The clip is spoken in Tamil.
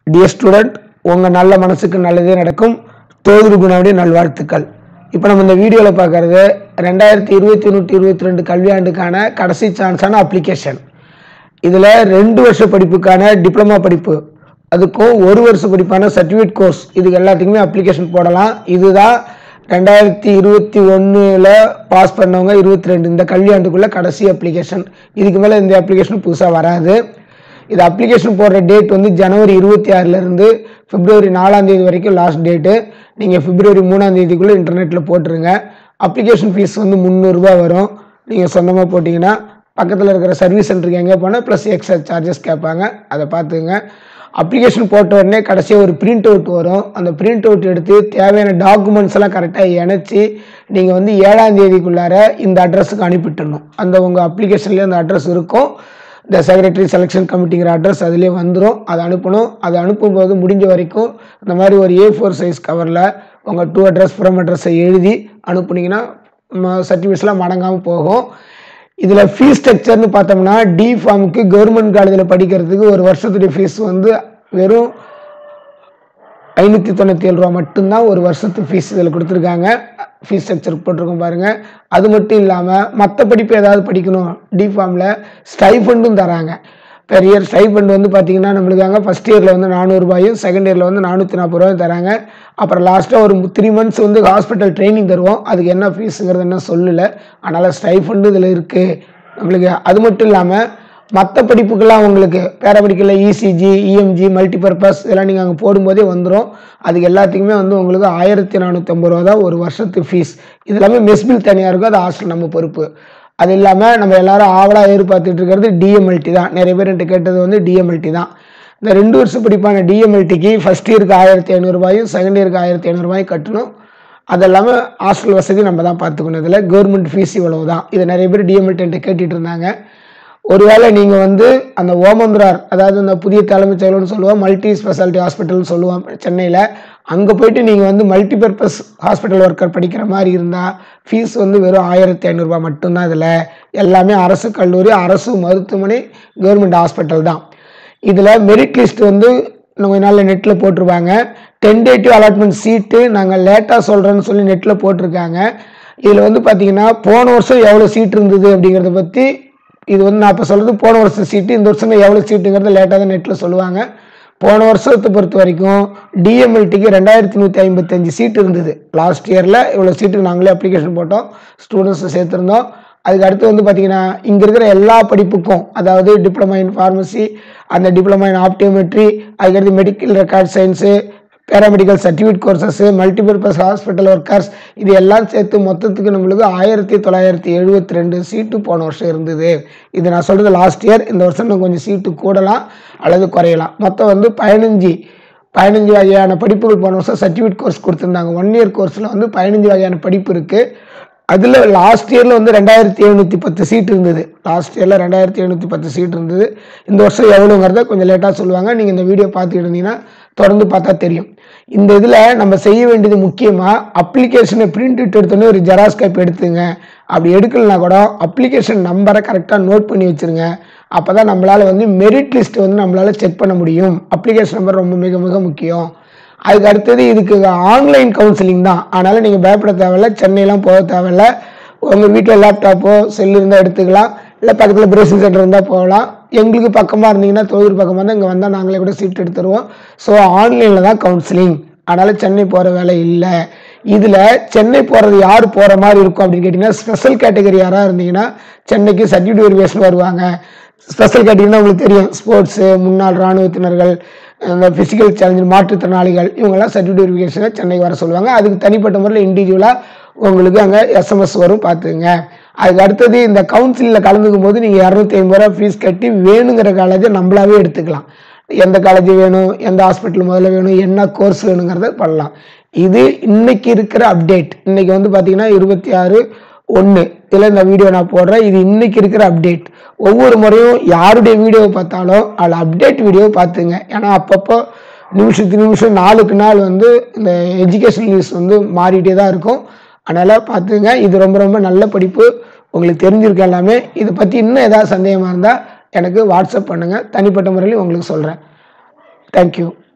டியர் ஸ்டூடெண்ட் உங்கள் நல்ல மனசுக்கு நல்லதே நடக்கும் தோதுரு குணாவுடைய நல்வாழ்த்துக்கள் இப்போ நம்ம இந்த வீடியோவில் பார்க்குறது ரெண்டாயிரத்தி இருபத்தி நூற்றி இருபத்தி ரெண்டு கல்வியாண்டுக்கான கடைசி சான்ஸான அப்ளிகேஷன் இதில் ரெண்டு வருஷ படிப்புக்கான டிப்ளமா படிப்பு அதுக்கும் ஒரு வருஷ படிப்பான சர்டிஃபிகேட் கோர்ஸ் இதுக்கு எல்லாத்துக்குமே அப்ளிகேஷன் போடலாம் இதுதான் ரெண்டாயிரத்தி இருபத்தி ஒன்றில் பாஸ் பண்ணவங்க இருபத்தி ரெண்டு இந்த கல்வியாண்டுக்குள்ளே கடைசி அப்ளிகேஷன் இதுக்கு மேலே இந்த அப்ளிகேஷன் புதுசாக வராது இது அப்ளிகேஷன் போடுற டேட் வந்து ஜனவரி இருபத்தி ஆறுலேருந்து பிப்ரவரி நாலாம் தேதி வரைக்கும் லாஸ்ட் டேட்டு நீங்கள் பிப்ரவரி மூணாம் தேதிக்குள்ளே இன்டர்நெட்டில் போட்டுருங்க அப்ளிகேஷன் ஃபீஸ் வந்து முந்நூறுரூபா வரும் நீங்கள் சொந்தமாக போட்டிங்கன்னா பக்கத்தில் இருக்கிற சர்வீஸ் சென்டருக்கு எங்கே போனால் ப்ளஸ் எக்ஸ்ட்ரா சார்ஜஸ் கேட்பாங்க அதை பார்த்துங்க அப்ளிகேஷன் போட்ட உடனே கடைசியாக ஒரு பிரிண்ட் அவுட் வரும் அந்த பிரிண்ட் அவுட் எடுத்து தேவையான டாக்குமெண்ட்ஸ் எல்லாம் கரெக்டாக இணைச்சி நீங்கள் வந்து ஏழாம் தேதிக்குள்ளார இந்த அட்ரஸுக்கு அனுப்பிட்டுடணும் அந்த உங்கள் அப்ளிகேஷன்லேயே அந்த அட்ரஸ் இருக்கும் இந்த செக்ரட்டரி செலெக்ஷன் கமிட்டிங்கிற அட்ரஸ் அதிலே வந்துடும் அதை அனுப்பணும் அதை அனுப்பும்போது முடிஞ்ச வரைக்கும் இந்த மாதிரி ஒரு ஏ ஃபோர் சைஸ் கவரில் உங்கள் டூ அட்ரஸ் ஃப்ரம் அட்ரஸை எழுதி அனுப்புனீங்கன்னா சர்டிஃபிகேட்ஸ்லாம் மடங்காமல் போகும் இதில் ஃபீஸ் ஸ்ட்ரக்சர்னு பார்த்தோம்னா டி ஃபார்முக்கு கவர்மெண்ட் காலேஜில் படிக்கிறதுக்கு ஒரு வருஷத்துடைய ஃபீஸ் வந்து வெறும் ஐநூற்றி தொண்ணூற்றி ஏழு ரூபா மட்டும்தான் ஒரு வருஷத்து ஃபீஸ் இதில் கொடுத்துருக்காங்க ஃபீஸ் ஸ்ட்ரக்சர் போட்டிருக்கோம் பாருங்கள் அது மட்டும் இல்லாமல் மற்ற படிப்பு ஏதாவது படிக்கணும் டி ஃபார்மில் ஸ்டைஃபண்டும் தராங்க பெர் இயர் ஸ்டைஃபண்ட் வந்து பார்த்தீங்கன்னா நம்மளுக்கு அங்கே ஃபஸ்ட் இயரில் வந்து நானூறுபாயும் செகண்ட் இயரில் வந்து நானூற்றி நாற்பது ரூபாயும் தராங்க அப்புறம் லாஸ்ட்டாக ஒரு த்ரீ மந்த்ஸ் வந்து ஹாஸ்பிட்டல் ட்ரைனிங் தருவோம் அதுக்கு என்ன ஃபீஸுங்கிறது என்ன சொல்லலை அதனால் ஸ்டைஃபண்டு இதில் இருக்குது நம்மளுக்கு அது மட்டும் இல்லாமல் மற்ற படிப்புக்கெல்லாம் உங்களுக்கு பேராமெடிக்கலில் இசிஜி இஎம்ஜி மல்டிபர்பஸ் இதெல்லாம் நீங்கள் அங்கே போடும்போதே வந்துடும் அதுக்கு எல்லாத்துக்குமே வந்து உங்களுக்கு ஆயிரத்தி நானூற்றம்பது ரூபா தான் ஒரு வருஷத்து ஃபீஸ் இது எல்லாமே மெஸ் பில் தனியாக இருக்கும் அது ஹாஸ்டல் நம்ம பொறுப்பு அது இல்லாமல் நம்ம எல்லாரும் ஆவலாக எதிர்பார்த்துட்டு இருக்கிறது டிஎம்எல்டி தான் நிறைய பேர் என்கிட்ட கேட்டது வந்து டிஎம்எல்டி தான் இந்த ரெண்டு வருஷம் படிப்பான டிஎம்எல்டிக்கு ஃபஸ்ட் இயருக்கு ஆயிரத்தி ஐநூறுரூபாயும் செகண்ட் இயருக்கு ஆயிரத்தி ஐநூறுரூபாயும் கட்டணும் அது இல்லாமல் ஹாஸ்டல் வசதி நம்ம தான் பார்த்துக்கணும் இதில் கவர்மெண்ட் ஃபீஸ் இவ்வளவு தான் இது நிறைய பேர் டிஎம்எல்டி என்கிட்ட கேட்டுட்டு இருந்தாங்க ஒருவேளை நீங்கள் வந்து அந்த ஓமந்துரார் அதாவது இந்த புதிய தலைமைச் செயலர்னு சொல்லுவோம் மல்டி ஸ்பெஷாலிட்டி ஹாஸ்பிட்டல்னு சொல்லுவோம் சென்னையில் அங்கே போயிட்டு நீங்கள் வந்து மல்டிபர்பஸ் ஹாஸ்பிட்டல் ஒர்க்கர் படிக்கிற மாதிரி இருந்தால் ஃபீஸ் வந்து வெறும் ஆயிரத்தி ஐநூறுரூபா மட்டும்தான் இதில் எல்லாமே அரசு கல்லூரி அரசு மருத்துவமனை கவர்மெண்ட் ஹாஸ்பிட்டல் தான் இதில் மெரிட் லிஸ்ட் வந்து கொஞ்ச நாளில் நெட்டில் போட்டிருப்பாங்க டென்டேட்டிவ் அலாட்மெண்ட் சீட்டு நாங்கள் லேட்டாக சொல்கிறேன்னு சொல்லி நெட்டில் போட்டிருக்காங்க இதில் வந்து பார்த்தீங்கன்னா போன வருஷம் எவ்வளோ சீட் இருந்தது அப்படிங்கிறத பற்றி இது வந்து நான் இப்போ சொல்கிறது போன வருஷம் சீட்டு இந்த வருஷம் எவ்வளோ சீட்டுங்கிறது லேட்டாக தான் நெட்டில் சொல்லுவாங்க போன வருஷத்தை பொறுத்த வரைக்கும் டிஎம்எல்டிக்கு ரெண்டாயிரத்தி நூற்றி ஐம்பத்தஞ்சு சீட் இருந்தது லாஸ்ட் இயரில் இவ்வளோ சீட்டு நாங்களே அப்ளிகேஷன் போட்டோம் ஸ்டூடெண்ட்ஸை சேர்த்துருந்தோம் அதுக்கு அடுத்து வந்து பார்த்தீங்கன்னா இங்கே இருக்கிற எல்லா படிப்புக்கும் அதாவது டிப்ளமா இன் ஃபார்மசி அந்த டிப்ளமா இன் ஆப்டியோமெட்ரி அதுக்கடுத்து medical record science paramedical certificate courses multipurpose hospital workers இது எல்லாம் சேர்த்து மொத்தத்துக்கு நம்மளுக்கு ஆயிரத்தி தொள்ளாயிரத்தி எழுபத்தி ரெண்டு சீட்டு போன வருஷம் இருந்தது இது நான் சொல்கிறது லாஸ்ட் இயர் இந்த வருஷம் இன்னும் கொஞ்சம் சீட்டு கூடலாம் அல்லது குறையலாம் மொத்தம் வந்து பதினஞ்சு பதினஞ்சு வகையான படிப்புகள் போன வருஷம் சர்டிஃபிகேட் கோர்ஸ் கொடுத்துருந்தாங்க ஒன் இயர் கோர்ஸில் வந்து பதினஞ்சு வகையான படிப்பு இருக்குது அதில் லாஸ்ட் இயரில் வந்து ரெண்டாயிரத்தி எழுநூற்றி பத்து சீட் இருந்தது லாஸ்ட் இயரில் ரெண்டாயிரத்தி எழுநூற்றி பத்து சீட் இருந்தது இந்த வருஷம் எவ்வளோங்கிறத கொஞ்சம் லேட்டாக சொல்லுவாங்க நீங்கள் இந்த வீடியோ பார்த்துட்டு இருந்தீங்கன்னா தொடர்ந்து பார்த்தா தெரியும் இந்த இதில் நம்ம செய்ய வேண்டியது முக்கியமாக அப்ளிகேஷனை பிரிண்ட் அவுட் எடுத்தோன்னே ஒரு ஜெராக்ஸ் காப்பி எடுத்துங்க அப்படி எடுக்கலனா கூட அப்ளிகேஷன் நம்பரை கரெக்டாக நோட் பண்ணி வச்சுருங்க அப்போ தான் நம்மளால் வந்து மெரிட் லிஸ்ட் வந்து நம்மளால் செக் பண்ண முடியும் அப்ளிகேஷன் நம்பர் ரொம்ப மிக மிக முக்கியம் அதுக்கு அடுத்தது இதுக்கு ஆன்லைன் கவுன்சிலிங் தான் அதனால் நீங்கள் பயப்பட தேவையில்ல சென்னையெல்லாம் போக தேவையில்ல உங்கள் வீட்டில் லேப்டாப்போ செல் இருந்தால் எடுத்துக்கலாம் இல்லை பக்கத்தில் பிரேசிங் சென்டர் இருந்தால் போகலாம் எங்களுக்கு பக்கமாக இருந்தீங்கன்னா தொழில் பக்கமாக இருந்தால் இங்கே வந்தால் நாங்களே கூட சீட் எடுத்துருவோம் ஸோ ஆன்லைனில் தான் கவுன்சிலிங் அதனால் சென்னை போகிற வேலை இல்லை இதில் சென்னை போகிறது யார் போகிற மாதிரி இருக்கும் அப்படின்னு கேட்டிங்கன்னா ஸ்பெஷல் கேட்டகரி யாராக இருந்தீங்கன்னா சென்னைக்கு சர்டிஃபிகேட் வெரிஃபிகேஷன் வருவாங்க ஸ்பெஷல் கேட்டகரினா உங்களுக்கு தெரியும் ஸ்போர்ட்ஸு முன்னாள் இராணுவத்தினர்கள் இந்த ஃபிசிக்கல் சேலஞ்சர் மாற்றுத்திறனாளிகள் இவங்கெல்லாம் சர்டிஃபிகேட் வெரிஃபிகேஷனை சென்னைக்கு வர சொல்லுவாங்க அதுக்கு தனிப்பட்ட முறையில் இண்டிவிஜுவலாக உங்களுக்கு அங்கே எஸ்எம்எஸ் வரும் பார்த்துங்க அதுக்கு அடுத்தது இந்த கவுன்சிலில் கலந்துக்கும் போது நீங்கள் இரநூத்தி ஐம்பது ரூபா ஃபீஸ் கட்டி வேணுங்கிற காலேஜை நம்மளாவே எடுத்துக்கலாம் எந்த காலேஜ் வேணும் எந்த ஹாஸ்பிட்டல் முதல்ல வேணும் என்ன கோர்ஸ் வேணுங்கிறத பண்ணலாம் இது இன்னைக்கு இருக்கிற அப்டேட் இன்னைக்கு வந்து பார்த்தீங்கன்னா இருபத்தி ஆறு ஒன்று இதில் இந்த வீடியோ நான் போடுறேன் இது இன்னைக்கு இருக்கிற அப்டேட் ஒவ்வொரு முறையும் யாருடைய வீடியோவை பார்த்தாலும் அதில் அப்டேட் வீடியோவை பார்த்துங்க ஏன்னா அப்பப்போ நிமிஷத்துக்கு நிமிஷம் நாளுக்கு நாள் வந்து இந்த எஜுகேஷன் நியூஸ் வந்து மாறிட்டே தான் இருக்கும் அதனால் பார்த்துங்க இது ரொம்ப ரொம்ப நல்ல படிப்பு உங்களுக்கு தெரிஞ்சிருக்கு எல்லாமே இதை பற்றி இன்னும் ஏதாவது சந்தேகமாக இருந்தால் எனக்கு வாட்ஸ்அப் பண்ணுங்கள் தனிப்பட்ட முறையில் உங்களுக்கு சொல்கிறேன் தேங்க்யூ